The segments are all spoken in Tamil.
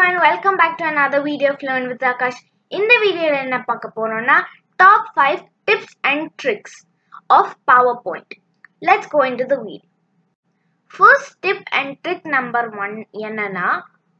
and welcome back to another video ஃப்ளோன் வித் ஆகாஷ் இந்த வீடியோவில் என்ன பார்க்க போறோம்னா top five tips and tricks of power point let's go into the video first tip and trick number one என்னன்னா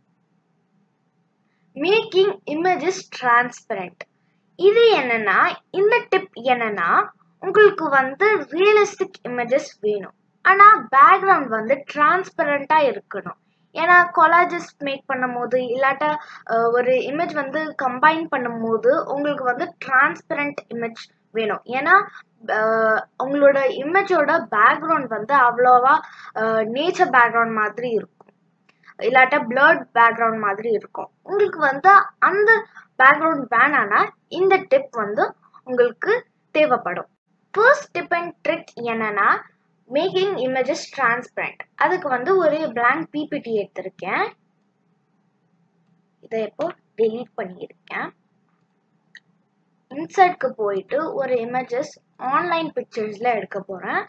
மேக்கிங் இமேஜஸ் டிரான்ஸ்பரண்ட் இது என்னன்னா இந்த டிப் என்னன்னா உங்களுக்கு வந்து ரியலிஸ்டிக் இமேஜஸ் வேணும் ஆனால் பேக்ரவுண்ட் வந்து டிரான்ஸ்பரண்ட்டாக இருக்கணும் ஏன்னா கொலாஜஸ் மேக் பண்ணும்போது இல்லாட்டா அஹ், ஒரு இமேஜ் வந்து கம்பைன் பண்ணும்போது உங்களுக்கு வந்து டிரான்ஸ்பரண்ட் இமேஜ் வேணும் ஏன்னா அஹ், உங்களோட இமேஜோட பேக்ரவுண்ட் வந்து அவ்வளோவா நேச்சர் பேக்ரவுண்ட் மாதிரி இருக்கும் இல்லாட்டா பிளர்ட் பேக்ரவுண்ட் மாதிரி இருக்கும் உங்களுக்கு வந்து அந்த பேக்ரவுண்ட் வேணான்னா இந்த டிப் வந்து உங்களுக்கு தேவைப்படும் ஃபர்ஸ்ட் டிப் அண்ட் ட்ரிக் என்னன்னா மேக்கிங் இமேஜஸ் டிரான்ஸ்பரண்ட் அதுக்கு வந்து ஒரு blank பிபிடி எடுத்திருக்கேன் இதை இப்போ delete பண்ணியிருக்கேன் இன்சர்ட்க்கு போயிட்டு ஒரு இமேஜஸ் ஆன்லைன் பிக்சர்ஸில் எடுக்க போகிறேன்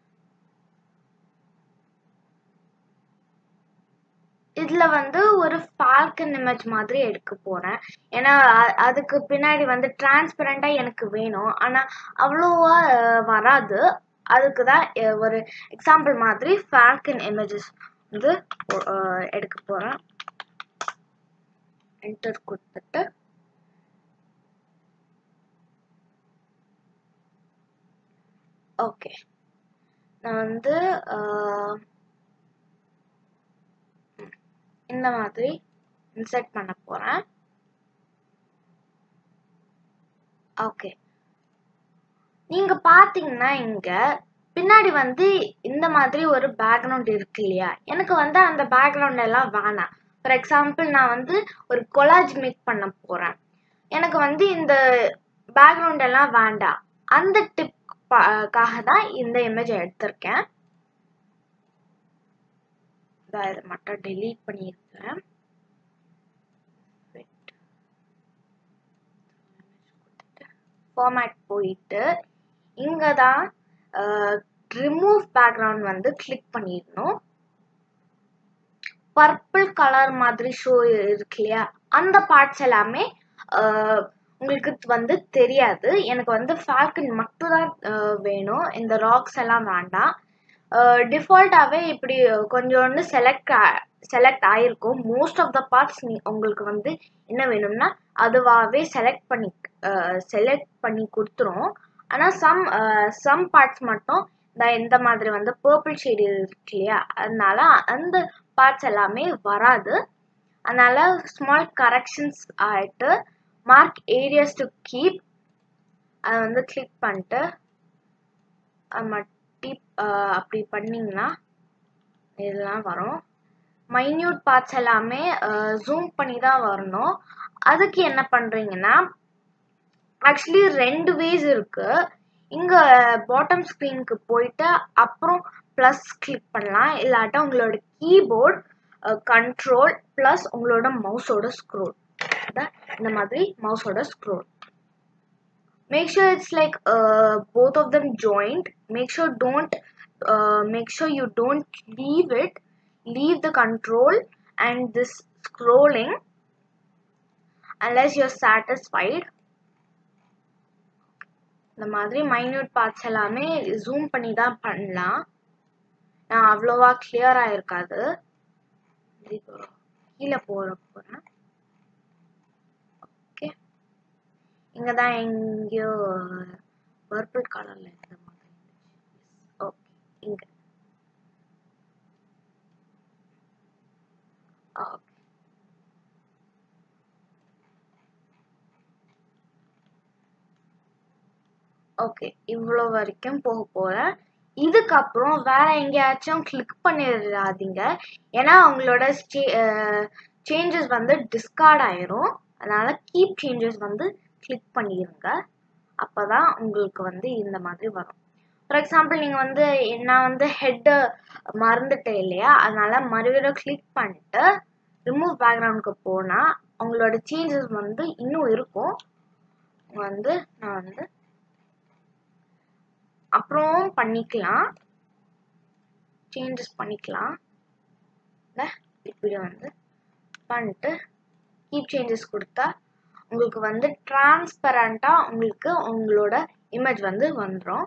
இதில் வந்து ஒரு ஃபால்கன் இமேஜ் மாதிரி எடுக்க போகிறேன் ஏன்னா அ- அதுக்கு பின்னாடி வந்து டிரான்ஸ்பரண்ட்டாக எனக்கு வேணும் ஆனால் அவ்வளோவா அஹ், வராது அதுக்கு தான் அஹ், ஒரு எக்ஸாம்பிள் மாதிரி ஃபால்கன் இமேஜஸ் வந்து அஹ், எடுக்க போகிறேன் என்டர் கொடுத்துட்டு ஓகே நான் வந்து அஹ், இந்த மாதிரி இன்சர்ட் பண்ண போகிறேன் ஓகே நீங்க பாத்தீங்கன்னா இங்க பின்னாடி வந்து இந்த மாதிரி ஒரு பேக்ரவுண்ட் இருக்கு இல்லையா எனக்கு வந்து அந்த பேக்ரவுண்ட் எல்லாம் வேணாம் ஃபார் எக்ஸாம்பிள் நான் வந்து ஒரு கொலாஜ் மேக் பண்ண போறேன் எனக்கு வந்து இந்த பேக்ரவுண்ட் எல்லாம் வேண்டாம் அந்த டிப்காக தான் இந்த இமேஜ் எடுத்திருக்கேன் இதோ இதை மட்டும் delete பண்ணியிருக்கேன் ஃபார்மேட் போயிட்டு இங்கே தான் ரிமூவ் பேக்ரவுண்ட் வந்து கிளிக் பண்ணிடணும் பர்பிள் கலர் மாதிரி ஷோ இருக்கு இல்லையா அந்த பார்ட்ஸ் எல்லாமே அஹ், உங்களுக்கு வந்து தெரியாது எனக்கு வந்து ஃபால்கன் மட்டும் தான் அஹ், வேணும் இந்த ராக்ஸ் எல்லாம் வேண்டாம் டிஃபால்ட்டாகவே இப்படி கொஞ்சோண்டு செலக்ட் செலக்ட் ஆயிருக்கும் மோஸ்ட் ஆஃப் த பார்ட்ஸ் நீ உங்களுக்கு வந்து என்ன வேணும்னா அதுவாகவே செலக்ட் பண்ணி செலக்ட் பண்ணி கொடுத்துரும் ஆனால் சம் சம் பார்ட்ஸ் மட்டும் இந்த இந்த மாதிரி வந்து பர்பிள் ஷேடு இருக்கு இல்லையா அதனால அந்த பார்ட்ஸ் எல்லாமே வராது அதனால ஸ்மால் கரெக்ஷன்ஸ் ஆகிட்டு மார்க் ஏரியாஸ் டு கீப் அதை வந்து கிளிக் பண்ணிட்டு மட்டி அப்படி பண்ணிங்கன்னா இதெல்லாம் வரும் மைன்யூட் பார்ட்ஸ் எல்லாமே ஜூம் பண்ணி தான் வரணும் அதுக்கு என்ன பண்ணுறீங்கன்னா ஆக்சுவலி ரெண்டு வேஸ் இருக்கு இங்க பாட்டம் ஸ்க்ரீனுக்கு போயிட்டு அப்புறம் ப்ளஸ் கிளிக் பண்ணலாம் இல்லாட்டா உங்களோட கீபோர்ட் கண்ட்ரோல் ப்ளஸ் உங்களோட மவுஸோட ஸ்க்ரோல் இந்த மாதிரி மவுஸோட scroll make sure it's like uh, both of them joined make sure don't uh, make sure you don't leave it leave the control and this scrolling unless you're satisfied இந்த மாதிரி மைன்யூட் பார்ட்ஸ் எல்லாமே ஜூம் பண்ணி தான் பண்ணலாம் நான் அவ்வளோவா கிளியராக இருக்காது இப்போ கீழே போகிற போகிறேன் ஓகே இங்கே தான் எங்கேயோ பர்பிள் கலரில் இருந்த மாதிரி ஓகே இங்கே ஓகே ஓகே இவ்வளோ வரைக்கும் போக போகிறேன் இதுக்கப்புறம் வேற எங்கேயாச்சும் கிளிக் பண்ணிடாதீங்க ஏன்னா உங்களோட சேஞ்சஸ் வந்து டிஸ்கார்ட் ஆயிரும் அதனால கீப் சேஞ்சஸ் வந்து கிளிக் பண்ணிடுங்க அப்பதான் உங்களுக்கு வந்து இந்த மாதிரி வரும் ஃபார் எக்ஸாம்பிள் நீங்கள் வந்து நான் வந்து ஹெட்டு மறந்துட்டேன் இல்லையா அதனால மறுபடியும் கிளிக் பண்ணிட்டு ரிமூவ் பேக்ரவுண்டுக்கு போனால் உங்களோட சேஞ்சஸ் வந்து இன்னும் இருக்கும் வந்து நான் வந்து அப்புறம் பண்ணிக்கலாம் சேஞ்சஸ் பண்ணிக்கலாம் இல்ல இப்படி வந்து பண்ணிட்டு கீப் சேஞ்சஸ் கொடுத்தா உங்களுக்கு வந்து டிரான்ஸ்பரண்ட்டாக உங்களுக்கு உங்களோட இமேஜ் வந்து வந்துடும்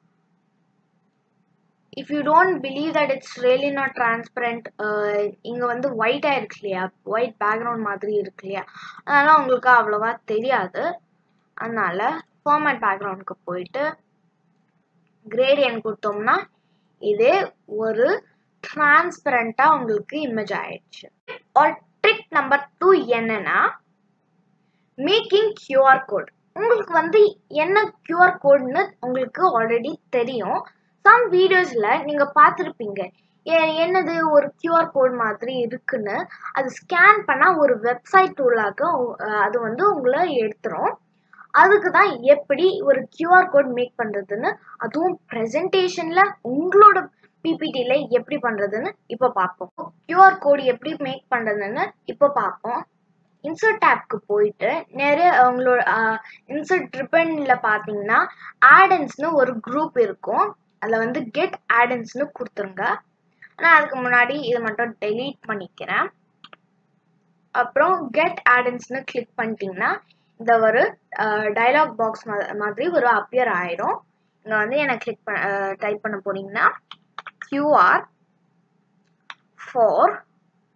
if you don't believe that it's really not transparent இங்கே வந்து ஒயிட்டாக இருக்கு இல்லையா ஒயிட் பேக்ரவுண்ட் மாதிரி இருக்கு இல்லையா அதனால் உங்களுக்கு அவ்வளோவா தெரியாது அதனால் ஃபார்மேட் பேக்ரவுண்டுக்கு போயிட்டு கிரேடியன் கொடுத்தோம்னா இதே ஒரு டிரான்ஸ்பரண்ட்டாக உங்களுக்கு இமேஜ் ஆயிடுச்சு ஒரு ட்ரிக் நம்பர் டூ என்னன்னா மேக்கிங் கியூஆர் கோட் உங்களுக்கு வந்து என்ன கியூஆர் கோட்னு உங்களுக்கு ஆல்ரெடி தெரியும் சம் வீடியோஸில் நீங்கள் பார்த்துருப்பீங்க என்னது ஒரு கியூஆர் கோட் மாதிரி இருக்குன்னு அது ஸ்கேன் பண்ணால் ஒரு வெப்சைட் உள்ளாக அது வந்து உங்களை எடுத்துரும் அதுக்கு தான் எப்படி ஒரு கியூஆர் கோட் மேக் பண்ணுறதுன்னு அதுவும் ப்ரெசன்டேஷனில் உங்களோட பிபிடியில் எப்படி பண்ணுறதுன்னு இப்போ பார்ப்போம் கியூஆர் கோட் எப்படி மேக் பண்ணுறதுன்னு இப்போ பார்ப்போம் இன்சர்ட் டேப்க்கு போயிட்டு நிறைய உங்களோட இன்சர்ட் ட்ரிப்பனில் பார்த்தீங்கன்னா ஆடன்ஸ்னு ஒரு குரூப் இருக்கும் அதில் வந்து கெட் ஆடன்ஸ்னு கொடுத்துருங்க நான் அதுக்கு முன்னாடி இதை மட்டும் டெலீட் பண்ணிக்கிறேன் அப்புறம் கெட் ஆடன்ஸ்னு கிளிக் பண்ணிட்டீங்கன்னா இந்த ஒரு டைலாக் பாக்ஸ் மாதிரி ஒரு அப்பியர் ஆயிரும் இங்கே வந்து எனக்கு கிளிக் பண்ண டைப் பண்ண போனீங்கன்னா கியூஆர் ஃபார்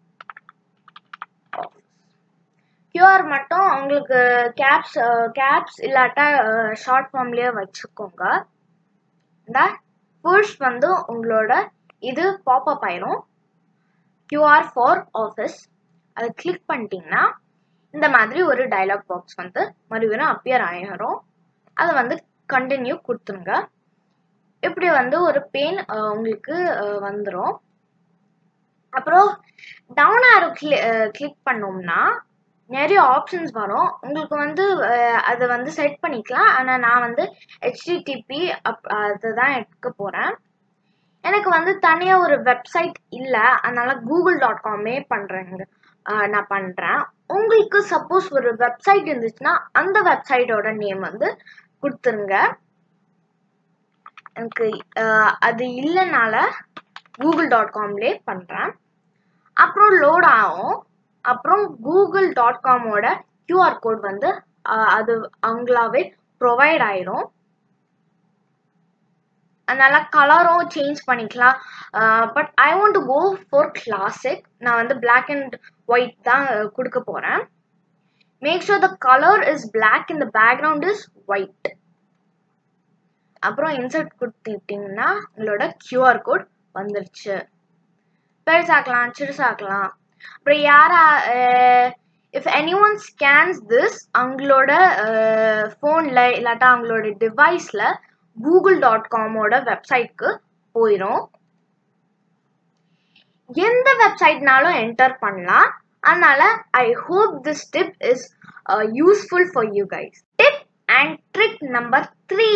கியூஆர் மட்டும் உங்களுக்கு கேப்ஸ் கேப்ஸ் இல்லாட்டா ஷார்ட் ஃபார்ம்லேயே வச்சுக்கோங்க இந்த புஷ் வந்து உங்களோட இது பாப்அப் ஆயிரும் கியூஆர் ஃபார் ஆஃபீஸ் அதை கிளிக் பண்ணிட்டீங்கன்னா இந்த மாதிரி ஒரு டைலாக் பாக்ஸ் வந்து மறுபடியும் அப்பியர் ஆயிரும் அதை வந்து கண்டினியூ கொடுத்துருங்க இப்படி வந்து ஒரு பெயின் உங்களுக்கு வந்துடும் அப்புறம் டவுன் ஆரோ கிளி கிளிக் பண்ணோம்னா நிறைய ஆப்ஷன்ஸ் வரும் உங்களுக்கு வந்து அதை வந்து செட் பண்ணிக்கலாம் ஆனால் நான் வந்து ஹெச்டிடிபி அப் அதை தான் எடுக்க போகிறேன் எனக்கு வந்து தனியாக ஒரு வெப்சைட் இல்லை அதனால கூகுள் டாட் காமே பண்ணுறேங்க நான் பண்ணுறேன் உங்களுக்கு சப்போஸ் ஒரு வெப்சைட் இருந்துச்சுன்னா அந்த வெப்சைட்டோட நேம் வந்து கொடுத்துருங்க எனக்கு அது இல்லைனால கூகுள் டாட் காம்லே பண்ணுறேன் அப்புறம் லோட் ஆகும் அப்புறம் கூகுள் டாட் காமோட கியூஆர் கோட் வந்து அது அவங்களாவே ப்ரொவைட் ஆயிரும் அதனால கலரும் சேஞ்ச் பண்ணிக்கலாம் but I want to go for classic நான் வந்து பிளாக் அண்ட் ஒயிட் தான் கொடுக்க போகிறேன் make sure the colour is black in the background is white அப்புறம் இன்சர்ட் கொடுத்துட்டிங்கன்னா உங்களோட கியூஆர் கோட் வந்துருச்சு பெருசாக்கலாம் சிறுசாக்கலாம் அப்புறம் யாரா if any one scans this அவங்களோட ஃபோனில் இல்லாட்டா அவங்களோட டிவைஸில் கூகுள் டாட் காமோட வெப்சைட்க்கு போயிடும் எந்த வெப்சைட்னாலும் என்டர் பண்ணலாம் அதனால I hope this tip is useful for you guys tip and trick number three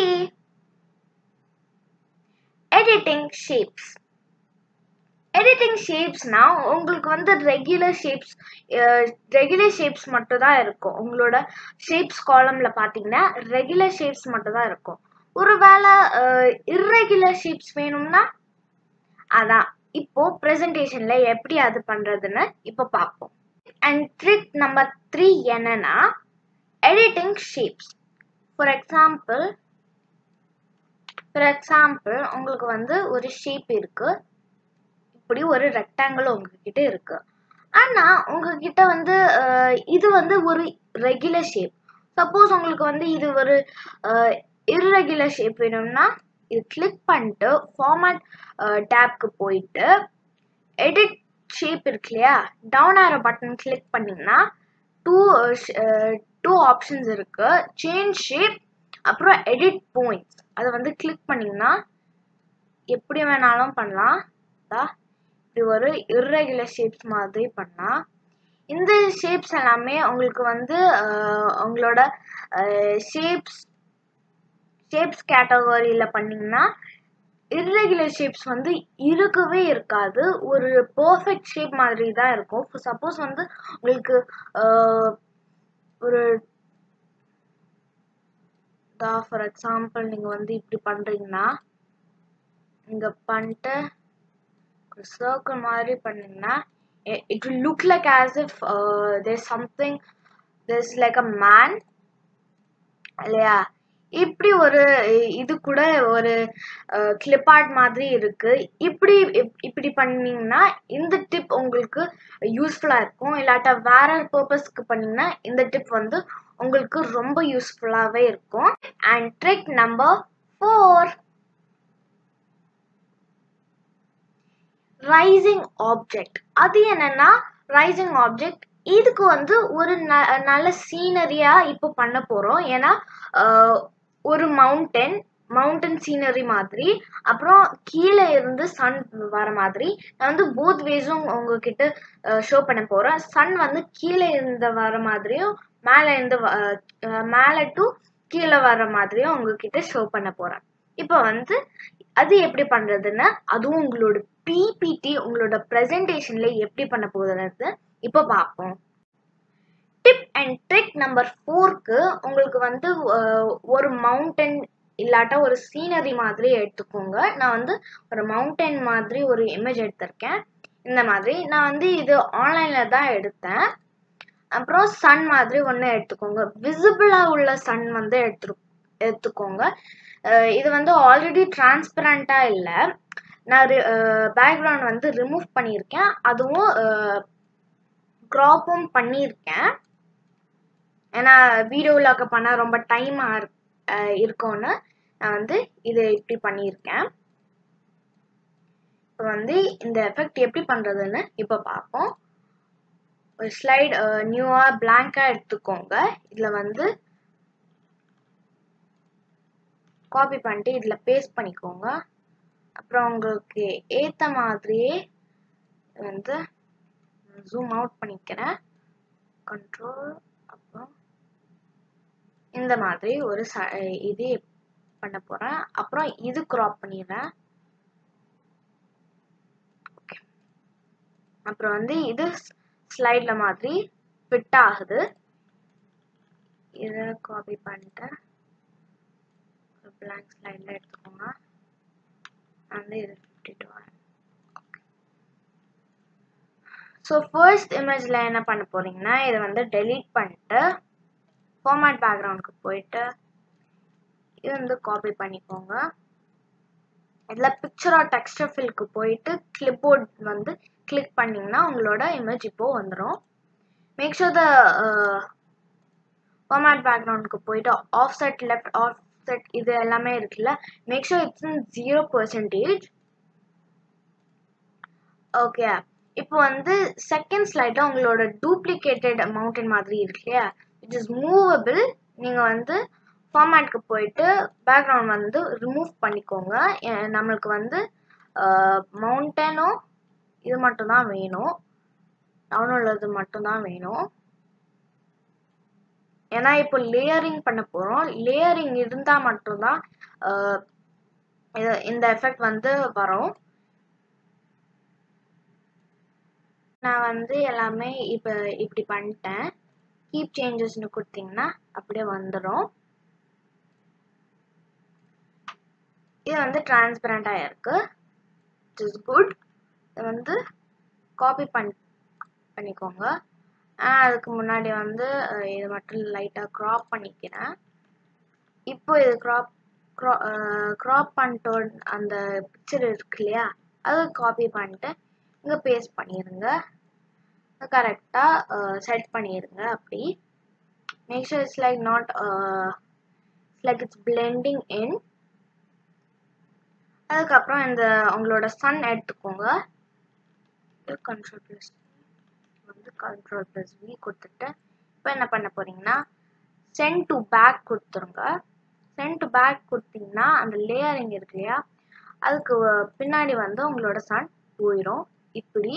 editing shapes editing ஷேப்ஸ்னா உங்களுக்கு வந்து ரெகுலர் ஷேப்ஸ் ரெகுலர் ஷேப்ஸ் மட்டும் தான் இருக்கும் உங்களோட ஷேப்ஸ் காலமில் பார்த்தீங்கன்னா ரெகுலர் ஷேப்ஸ் மட்டும் தான் இருக்கும் ஒருவேளை இர்ரெகுலர் ஷேப்ஸ் வேணும்னா அதான் இப்போ ப்ரெசன்டேஷன்ல எப்படி அது பண்றதுன்னு இப்போ பார்ப்போம் அண்ட் ட்ரிக் நம்பர் த்ரீ என்னன்னா editing shapes for example for example உங்களுக்கு வந்து ஒரு ஷேப் இருக்கு இப்படி ஒரு ரெக்டாங்கிள் உங்ககிட்ட இருக்கு ஆனா உங்ககிட்ட வந்து இது வந்து ஒரு ரெகுலர் ஷேப் சப்போஸ் உங்களுக்கு வந்து இது ஒரு இர்ரெகுலர் ஷேப் வேணும்னா இது கிளிக் பண்ணிட்டு ஃபார்மேட் டேப்க்கு போயிட்டு எடிட் ஷேப் இருக்கு இல்லையா டவுன் ஆரோ பட்டன் கிளிக் பண்ணிங்கன்னா டூ டூ ஆப்ஷன்ஸ் இருக்கு சேஞ்ச் ஷேப் அப்புறம் எடிட் பாயிண்ட்ஸ் அதை வந்து கிளிக் பண்ணிங்கன்னா எப்படி வேணாலும் பண்ணலாம் இப்படி ஒரு இர்ரெகுலர் ஷேப்ஸ் மாதிரி பண்ணலாம் இந்த ஷேப்ஸ் எல்லாமே உங்களுக்கு வந்து உங்களோட ஷேப்ஸ் ஷேப்ஸ் கேட்டகரியில் பண்ணிங்கன்னா இர்ரெகுலர் ஷேப்ஸ் வந்து இருக்கவே இருக்காது ஒரு பர்ஃபெக்ட் ஷேப் மாதிரி தான் இருக்கும் சப்போஸ் வந்து உங்களுக்கு ஒரு ஃபார் எக்ஸாம்பிள் நீங்கள் வந்து இப்படி பண்ணுறீங்கன்னா இங்கே பண்ணிட்டு ஒரு சர்க்கிள் மாதிரி பண்ணிங்கன்னா it will look like as if uh, there's something there's like a man இல்லையா இப்படி ஒரு இது கூட ஒரு கிளிப் ஆர்ட் மாதிரி இருக்கு இப்படி இப்- இப்படி பண்ணீங்கன்னா இந்த டிப் உங்களுக்கு யூஸ்ஃபுல்லா இருக்கும் இல்லாட்டா வேற பர்பஸ்க்கு பண்ணீங்கன்னா இந்த டிப் வந்து உங்களுக்கு ரொம்ப யூஸ்ஃபுல்லாவே இருக்கும் and trick number four rising object அது என்னன்னா ரைசிங் ஆப்ஜெக்ட் இதுக்கு வந்து ஒரு ந- நல்ல சீனரியா இப்போ பண்ண போறோம் ஏன்னா ஆஹ், ஒரு மவுண்டன் மவுண்டன் சீனரி மாதிரி அப்புறம் கீழே இருந்து சன் வர மாதிரி நான் வந்து போத் வேஸும் உங்ககிட்ட ஷோ பண்ண போறேன் சன் வந்து கீழே இருந்து வர மாதிரியும் மேலே இருந்து வ- அஹ், மேலே டு கீழே வர மாதிரியும் உங்ககிட்ட ஷோ பண்ண போறேன் இப்போ வந்து அது எப்படி பண்றதுன்னு அதுவும் உங்களோட பிபிடி உங்களோட ப்ரெசன்டேஷன்ல எப்படி பண்ண போகுதுன்னு இப்போ பார்ப்போம் டிப் அண்ட் ட்ரிக் நம்பர் ஃபோர்க்கு உங்களுக்கு வந்து அஹ், ஒரு மவுண்டன் இல்லாட்டா ஒரு சீனரி மாதிரி எடுத்துக்கோங்க நான் வந்து ஒரு மவுண்டன் மாதிரி ஒரு இமேஜ் எடுத்திருக்கேன் இந்த மாதிரி நான் வந்து இது ஆன்லைன்ல தான் எடுத்தேன் அப்புறம் சன் மாதிரி ஒன்று எடுத்துக்கோங்க விசிபிளாக உள்ள சன் வந்து எடுத்து எடுத்துக்கோங்க அஹ் இது வந்து ஆல்ரெடி டிரான்ஸ்பரண்ட்டாக இல்லை நான் பேக்ரவுண்ட் வந்து ரிமூவ் பண்ணியிருக்கேன் அதுவும் க்ராப்பும் பண்ணியிருக்கேன் ஏன்னா வீடியோவில் பண்ணால் ரொம்ப டைம் இருக்கும்னு நான் வந்து இதை இப்படி பண்ணியிருக்கேன் இப்போ வந்து இந்த எஃபெக்ட் எப்படி பண்ணுறதுன்னு இப்போ பார்ப்போம் ஒரு ஸ்லைட் நியூவாக பிளாங்காக எடுத்துக்கோங்க இதில் வந்து காப்பி பண்ணிட்டு இதில் பேஸ்ட் பண்ணிக்கோங்க அப்புறம் உங்களுக்கு ஏற்ற மாதிரியே வந்து ஜூம் அவுட் பண்ணிக்கிறேன் கண்ட்ரோல் அப்புறம் இந்த மாதிரி ஒரு ச இது பண்ண போகிறேன் அப்புறம் இது க்ராப் பண்ணிடுறேன் ஓகே அப்புறம் வந்து இது ஸ்லைடில் மாதிரி ஃபிட் ஆகுது இதை காப்பி பண்ணிட்டேன் ஒரு பிளாங்க் ஸ்லைடில் எடுத்துக்கோங்க வந்து இது ஃபிஃப்டி டூ ஸோ ஃபர்ஸ்ட் இமேஜில் என்ன பண்ண போறீங்கன்னா இதை வந்து டெலீட் பண்ணிட்டு ஃபார்மேட் பேக்ரவுண்டுக்கு போயிட்டு இது வந்து காப்பி பண்ணிக்கோங்க இதில் பிக்சர் ஆர் டெக்ஸ்டர் ஃபில்க்கு போயிட்டு கிளிப்போர்ட் வந்து கிளிக் பண்ணிங்கன்னா உங்களோட இமேஜ் இப்போ வந்துடும் மேக் ஷூர் த ஃபார்மேட் பேக்ரவுண்டுக்கு போயிட்டு offset left offset இது எல்லாமே இருக்குல்ல make sure it's in zero percentage okay இப்போ வந்து செகண்ட் ஸ்லைடில் உங்களோட டூப்ளிகேட்டட் மவுண்டன் மாதிரி இருக்கு இல்லையா இட் இஸ் மூவபிள் நீங்கள் வந்து ஃபார்மேட்க்கு போயிட்டு பேக்ரவுண்ட் வந்து ரிமூவ் பண்ணிக்கோங்க ஏ- நம்மளுக்கு வந்து மவுண்டனும் இது மட்டும்தான் வேணும் டவுன் உள்ளது மட்டும்தான் வேணும் ஏன்னா இப்போ லேயரிங் பண்ண போகிறோம் லேயரிங் இருந்தால் மட்டும்தான் ஆஹ், இது- இந்த எஃபெக்ட் வந்து வரும் நான் வந்து எல்லாமே இப்போ இப்படி பண்ணிட்டேன் கீப் சேஞ்சஸ்னு கொடுத்தீங்கன்னா அப்படியே வந்துடும் இது வந்து டிரான்ஸ்பரண்டாக இருக்கு இட் இஸ் குட் இது வந்து காப்பி பண் பண்ணிக்கோங்க ஆஹ் அதுக்கு முன்னாடி வந்து அஹ், இது மட்டும் லைட்டாக க்ராப் பண்ணிக்கிறேன் இப்போ இது க்ராப் க்ராப் பண்ணிட்டோ அந்த பிக்சர் இருக்கு இல்லையா அதை காப்பி பண்ணிட்டு இங்கே பேஸ்ட் பண்ணிடுங்க கரெக்டாக செட் பண்ணிடுங்க அப்படி make sure it's like not like it's blending in அதுக்கப்புறம் இந்த உங்களோட சன் எடுத்துக்கோங்க கண்ட்ரோல் ப்ளஸ் வந்து கண்ட்ரோல் ப்ளஸ் வி கொடுத்துட்டு இப்போ என்ன பண்ண போறீங்கன்னா சென்ட் டு பேக் கொடுத்துருங்க சென்ட் டு பேக் கொடுத்தீங்கன்னா அந்த லேயரிங் இருக்கு இல்லையா அதுக்கு பின்னாடி வந்து உங்களோட சன் போயிடும் இப்படி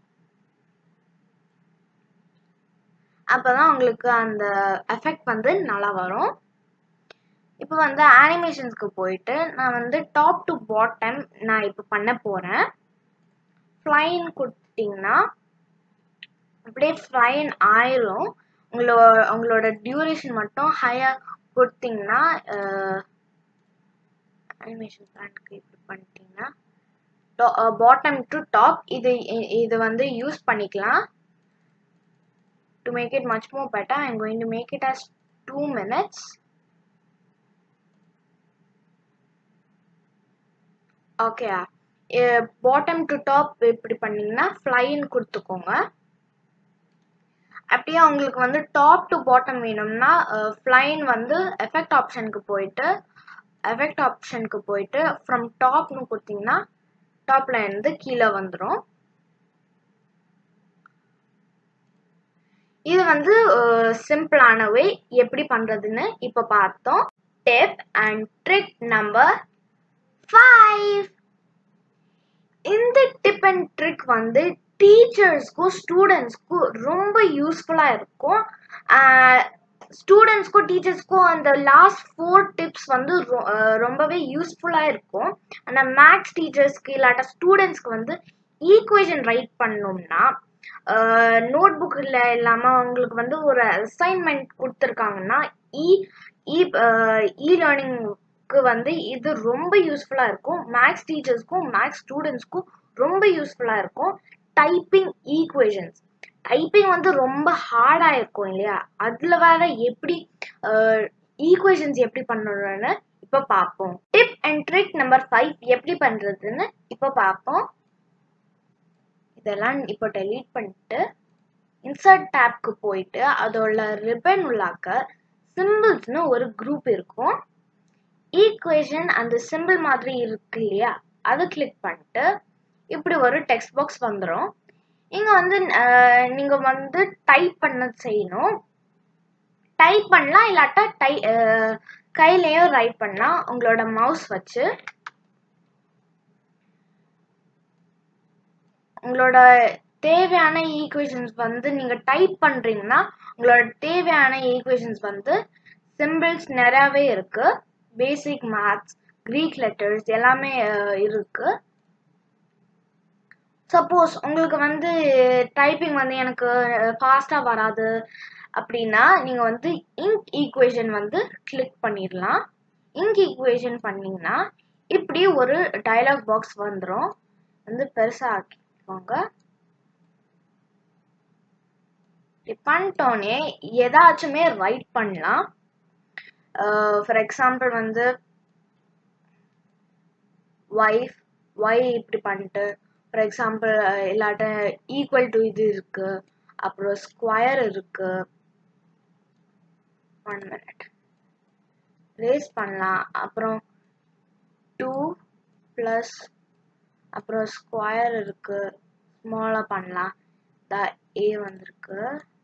அப்பதான் உங்களுக்கு அந்த எஃபெக்ட் வந்து நல்லா வரும் இப்போ வந்து அனிமேஷன்ஸ்க்கு போயிட்டு நான் வந்து டாப் டு பாட்டம் நான் இப்போ பண்ண போறேன் ஃப்ளைன் கொடுத்தீங்கன்னா அப்படியே ஃப்ளைன் ஆயிரும் உங்களோட உங்களோட டியூரேஷன் மட்டும் ஹையாக கொடுத்தீங்கன்னா அனிமேஷன் பிளான்க்கு இப்படி பண்ணிட்டீங்கன்னா பாட்டம் டு டாப் இது இது வந்து யூஸ் பண்ணிக்கலாம் to make it much more better I'm going to make it as 2 minutes okay bottom to top இப்படி பண்ணீங்கன்னா ஃப்ளைன்னு கொடுத்துக்கோங்க அப்படியே உங்களுக்கு வந்து டாப் டு பாட்டம் வேணும்னா ஃப்ளைன் வந்து எஃபெக்ட் ஆப்ஷனுக்கு போயிட்டு எஃபெக்ட் ஆப்ஷனுக்கு போயிட்டு ஃப்ரம் டாப்னு கொடுத்தீங்கன்னா டாப்ல இருந்து கீழே வந்துடும் இது வந்து சிம்பிளான வே எப்படி பண்றதுன்னு இப்போ பார்த்தோம் tip and trick number five இந்த டிப் அண்ட் ட்ரிக் வந்து டீச்சர்ஸ்க்கும் ஸ்டூடெண்ட்ஸ்க்கும் ரொம்ப யூஸ்ஃபுல்லாக இருக்கும் ஸ்டூடெண்ட்ஸ்க்கும் டீச்சர்ஸ்க்கும் அந்த லாஸ்ட் ஃபோர் டிப்ஸ் வந்து ரொம்பவே யூஸ்ஃபுல்லாக இருக்கும் ஆனால் மேக்ஸ் டீச்சர்ஸ்க்கு இல்லாட்டா ஸ்டூடெண்ட்ஸ்க்கு வந்து ஈக்குவேஷன் ரைட் பண்ணோம்னா நோட் புக்கில் இல்லாமல் அவங்களுக்கு வந்து ஒரு அசைன்மெண்ட் கொடுத்துருக்காங்கன்னா இ இ இ லேர்னிங்க்கு வந்து இது ரொம்ப யூஸ்ஃபுல்லாக இருக்கும் மேக்ஸ் டீச்சர்ஸ்க்கும் மேக்ஸ் ஸ்டூடெண்ட்ஸ்க்கும் ரொம்ப யூஸ்ஃபுல்லாக இருக்கும் டைப்பிங் ஈக்குவேஷன்ஸ் டைப்பிங் வந்து ரொம்ப ஹார்டாக இருக்கும் இல்லையா அதில் வேற எப்படி ஈக்குவேஷன்ஸ் எப்படி பண்ணணும்னு இப்போ பார்ப்போம் tip and trick number five எப்படி பண்ணுறதுன்னு இப்போ பார்ப்போம் இதெல்லாம் இப்போ டெலீட் பண்ணிட்டு இன்சர்ட் டேப்க்கு போயிட்டு அதோட ரிப்பன் உள்ளாக்க சிம்பிள்ஸ்னு ஒரு குரூப் இருக்கும் ஈக்குவேஷன் அந்த சிம்பிள் மாதிரி இருக்கு இல்லையா அதை கிளிக் பண்ணிட்டு இப்படி ஒரு டெக்ஸ்ட் பாக்ஸ் வந்துடும் இங்கே வந்து நீங்கள் வந்து டைப் பண்ண செய்யணும் டைப் பண்ணலாம் இல்லாட்டா டை கையிலையும் ரைட் பண்ணலாம் உங்களோட மவுஸ் வச்சு உங்களோட தேவையான ஈக்குவேஷன்ஸ் வந்து நீங்கள் டைப் பண்ணுறீங்கன்னா உங்களோட தேவையான ஈக்குவேஷன்ஸ் வந்து சிம்பிள்ஸ் நிறையாவே இருக்கு பேசிக் மேத்ஸ் க்ரீக் லெட்டர்ஸ் எல்லாமே இருக்கு சப்போஸ் உங்களுக்கு வந்து டைப்பிங் வந்து எனக்கு ஃபாஸ்ட்டாக வராது அப்படின்னா நீங்கள் வந்து இங்க் ஈக்குவேஷன் வந்து கிளிக் பண்ணிடலாம் இங்க் ஈக்குவேஷன் பண்ணிங்கன்னா இப்படி ஒரு டயலாக் பாக்ஸ் வந்துடும் வந்து பெருசாக ஆக்கிக்கோங்க இப்படி பண்ணிட்டோன்னே எதாச்சுமே ரைட் பண்ணலாம் ஃபார் எக்ஸாம்பிள் வந்து ஒய்ஃப் ஒய் இப்படி பண்ணிட்டு ஃபார் எக்ஸாம்பிள் இல்லாட்ட ஈக்குவல் டு இது இருக்கு அப்புறம் ஸ்கொயர் இருக்கு ஒன் மினிட் ரேஸ் பண்ணலாம் அப்புறம் டூ ப்ளஸ் அப்புறம் ஸ்கொயர் இருக்கு ஸ்மாலாக பண்ணலாம் த ஏ வந்திருக்கு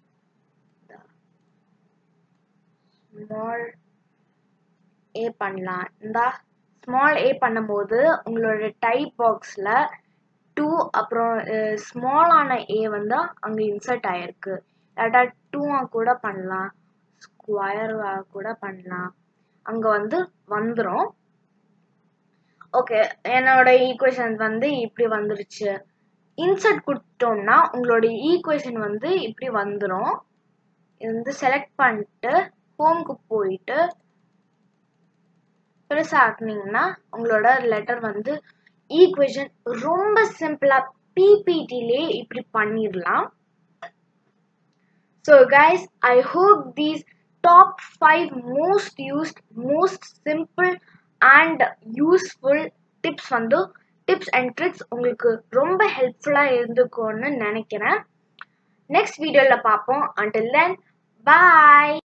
ஸ்மால் ஏ பண்ணலாம் இந்த ஸ்மால் ஏ பண்ணும்போது உங்களோட டைப் பாக்ஸில் டூ அப்புறம் ஸ்மாலான ஏ வந்து அங்கே இன்சர்ட் ஆயிருக்கு இல்லாட்டா டூவாக கூட பண்ணலாம் ஸ்கொயராக கூட பண்ணலாம் அங்கே வந்து வந்துடும் ஓகே என்னோட ஈக்குவேஷன் வந்து இப்படி வந்துருச்சு இன்சர்ட் கொடுத்தோம்னா உங்களோட ஈக்குவேஷன் வந்து இப்படி வந்துடும் இது வந்து செலக்ட் பண்ணிட்டு ஹோம்க்கு போயிட்டு பெருசாக ஆக்குனீங்கன்னா உங்களோட லெட்டர் வந்து ஈக்குவேஷன் ரொம்ப சிம்பிளாக பிபிடிலே இப்படி பண்ணிடலாம் so guys I hope these top five most used most simple and useful tips வந்து டிப்ஸ் அண்ட் ட்ரிக்ஸ் உங்களுக்கு ரொம்ப ஹெல்ப்ஃபுல்லாக இருந்துக்கும்னு நினைக்கிறேன் நெக்ஸ்ட் வீடியோவில் பார்ப்போம் அண்டில் தென் பாய்